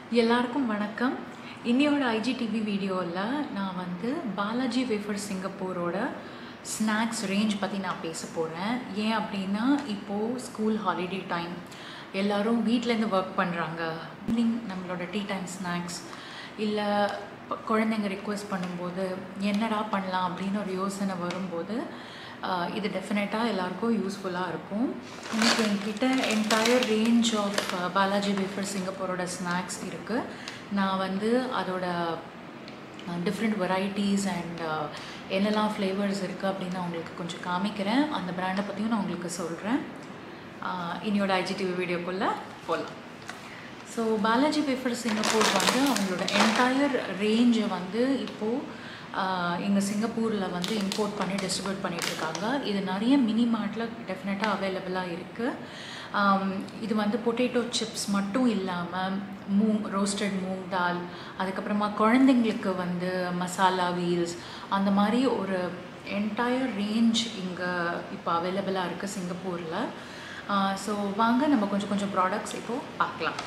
எல்லாருக்கும் வணக்கம் இன்னையோட ஐஜிடிவி வீடியோவில் நான் வந்து பாலாஜி வேஃபர் சிங்கப்பூரோட ஸ்நாக்ஸ் ரேஞ்ச் பற்றி நான் பேச போகிறேன் ஏன் அப்படின்னா இப்போது ஸ்கூல் ஹாலிடே டைம் எல்லோரும் வீட்டிலேருந்து ஒர்க் பண்ணுறாங்க ஈவினிங் நம்மளோட டீ டைம் ஸ்நாக்ஸ் இல்லை குழந்தைங்க ரிக்வெஸ்ட் பண்ணும்போது என்னடா பண்ணலாம் அப்படின்னு ஒரு யோசனை வரும்போது ஆஹ் இது டெஃபினட்டாக எல்லாருக்கும் யூஸ்ஃபுல்லாக இருக்கும் இன்னைக்கு என்கிட்ட entire range of Balaji wafer சிங்கப்பூரோட ஸ்நாக்ஸ் இருக்குது நான் வந்து அதோட டிஃப்ரெண்ட் வெரைட்டிஸ் அண்ட் என்னெல்லாம் ஃப்ளேவர்ஸ் இருக்குது அப்படின்னு நான் உங்களுக்கு கொஞ்சம் காமிக்கிறேன் அந்த பிராண்டை பற்றியும் நான் உங்களுக்கு சொல்கிறேன் இனியோட ஐஜிடிவி வீடியோக்குள்ளே போகலாம் ஸோ பாலாஜி வேஃபர் சிங்கப்பூர் வந்து அவங்களோட என்டையர் ரேஞ்சை வந்து இப்போது இங்கே சிங்கப்பூரில் வந்து இம்போர்ட் பண்ணி டிஸ்ட்ரிபியூட் பண்ணிகிட்ருக்காங்க இது நிறைய மினி மார்ட்டில் டெஃபினட்டாக அவைலபிளாக இருக்குது இது வந்து பொட்டேட்டோ சிப்ஸ் மட்டும் இல்லாமல் மூங் ரோஸ்டட் மூங் தால் அதுக்கப்புறமா குழந்தைங்களுக்கு வந்து மசாலா வீல்ஸ் அந்த மாதிரி ஒரு என்டையர் ரேஞ்ச் இங்கே இப்போ அவைலபிளாக இருக்குது சிங்கப்பூரில் ஸோ வாங்க நம்ம கொஞ்சம் கொஞ்சம் ப்ராடக்ட்ஸ் இப்போது பார்க்கலாம்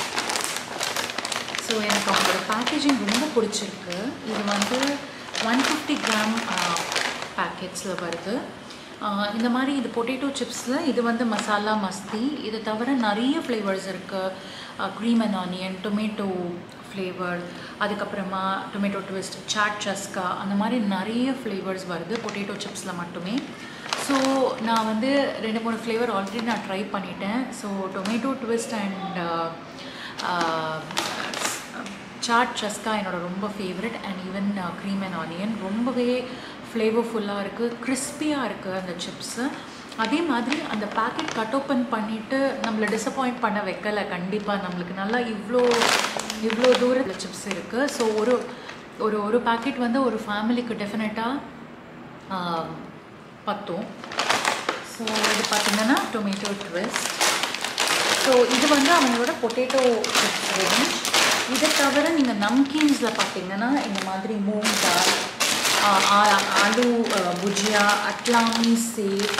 ஸோ எனக்கு அவங்களோட பேக்கேஜிங் ரொம்ப பிடிச்சிருக்கு இது வந்து ஒன் ஃபிஃப்டி கிராம் பேக்கெட்ஸில் வருது ஆஹ் இந்த மாதிரி இது பொட்டேட்டோ சிப்ஸில் இது வந்து மசாலா மஸ்தி இது தவிர நிறைய ஃப்ளேவர்ஸ் இருக்குது cream and onion tomato flavour அதுக்கப்புறமா டொமேட்டோ ட்விஸ்ட் சாட் சஸ்கா அந்த மாதிரி நிறைய ஃப்ளேவர்ஸ் வருது பொட்டேட்டோ சிப்ஸில் மட்டுமே ஸோ நான் வந்து ரெண்டு மூணு ஃப்ளேவர் ஆல்ரெடி நான் ட்ரை பண்ணிட்டேன் so tomato twist and Chaat Chaska என்னோட ரொம்ப favourite and even cream and onion ரொம்பவே ஃப்ளேவர்ஃபுல்லாக இருக்குது கிறிஸ்பியாக இருக்குது அந்த சிப்ஸு அதே மாதிரி அந்த பேக்கெட் கட் ஓப்பன் பண்ணிவிட்டு நம்மளை டிசப்பாயிண்ட் பண்ண வைக்கலை கண்டிப்பாக நம்மளுக்கு நல்லா இவ்வளோ இவ்வளோ தூரத்தில் சிப்ஸ் இருக்குது ஸோ ஒரு ஒரு ஒரு பேக்கெட் வந்து ஒரு ஃபேமிலிக்கு டெஃபினட்டாக பத்தும் ஸோ இது பார்த்திங்கன்னா டொமேட்டோ ட்விஸ்ட் ஸோ இது வந்து அவங்களோட பொட்டேட்டோ சிப்ஸ் ரேஞ்ச் இதை தவிர நீங்கள் நம்கீன்ஸில் பார்த்தீங்கன்னா இந்த மாதிரி மூங் தால் ஆலு புஜியா அட்லாமி சேப்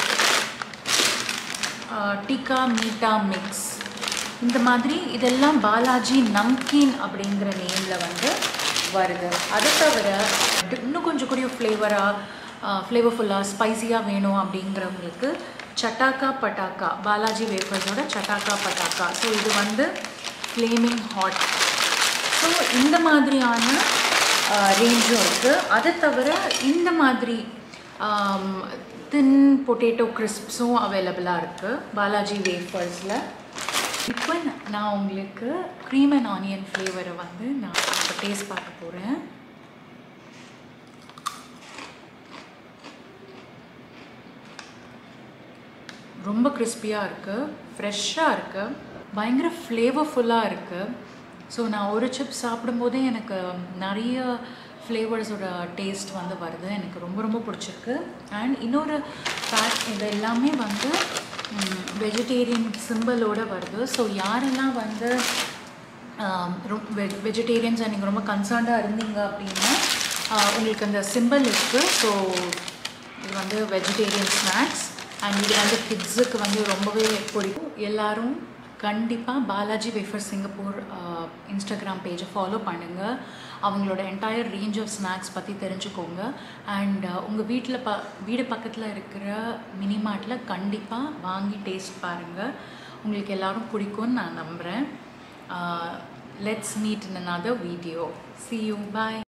டிக்கா மீட்டா மிக்ஸ் இந்த மாதிரி இதெல்லாம் பாலாஜி நம்கீன் அப்படிங்கிற நேமில் வந்து வருது அதை தவிர இன்னும் கொஞ்சம் கூடிய ஃப்ளேவராக ஃப்ளேவர்ஃபுல்லாக ஸ்பைசியாக வேணும் அப்படிங்கிறவங்களுக்கு சட்டாக்கா பட்டாக்கா பாலாஜி வேஃபர்ஸோட சட்டாக்கா பட்டாக்கா ஸோ இது வந்து ஃப்ளேமிங் ஹாட் ஸோ இந்த மாதிரியான ரேஞ்சும் இருக்குது அதை தவிர இந்த மாதிரி தின் பொட்டேட்டோ கிறிஸ்ப்ஸும் அவைலபிளாக இருக்குது பாலாஜி வேஃபர்ஸில் இப்போ நான் உங்களுக்கு க்ரீம் அண்ட் ஆனியன் ஃப்ளேவரை வந்து நான் இப்போ டேஸ்ட் பார்க்க போகிறேன் ரொம்ப கிறிஸ்பியாக இருக்குது ஃப்ரெஷ்ஷாக இருக்குது பயங்கர ஃப்ளேவர்ஃபுல்லாக இருக்குது ஸோ நான் ஒரு சிப் சாப்பிடும்போதே எனக்கு நிறைய ஃப்ளேவர்ஸோட டேஸ்ட் வந்து வருது எனக்கு ரொம்ப ரொம்ப பிடிச்சிருக்கு அண்ட் இன்னொரு ஃபேக்ட் இது எல்லாமே வந்து வெஜிடேரியன் சிம்பிளோடு வருது ஸோ யாரெல்லாம் வந்து வெஜ் வெஜிடேரியன்ஸை நீங்கள் ரொம்ப கன்சர்ன்டாக இருந்தீங்க அப்படின்னா உங்களுக்கு அந்த சிம்பிள் இருக்குது ஸோ இது வந்து வெஜிடேரியன் ஸ்நாக்ஸ் அண்ட் இது வந்து கிட்ஸுக்கு வந்து ரொம்பவே பிடிக்கும் எல்லோரும் கண்டிப்பாக பாலாஜி வேஃபர் சிங்கப்பூர் இன்ஸ்டாகிராம் பேஜை ஃபாலோ பண்ணுங்கள் அவங்களோட என்டையர் ரேஞ்ச் ஆஃப் ஸ்நாக்ஸ் பற்றி தெரிஞ்சுக்கோங்க அண்ட் உங்கள் வீட்டில் ப வீடு பக்கத்தில் இருக்கிற மினிமார்ட்டில் கண்டிப்பாக வாங்கி டேஸ்ட் பாருங்கள் உங்களுக்கு எல்லோரும் பிடிக்கும்னு நான் நம்புகிறேன் let's meet in another video see you bye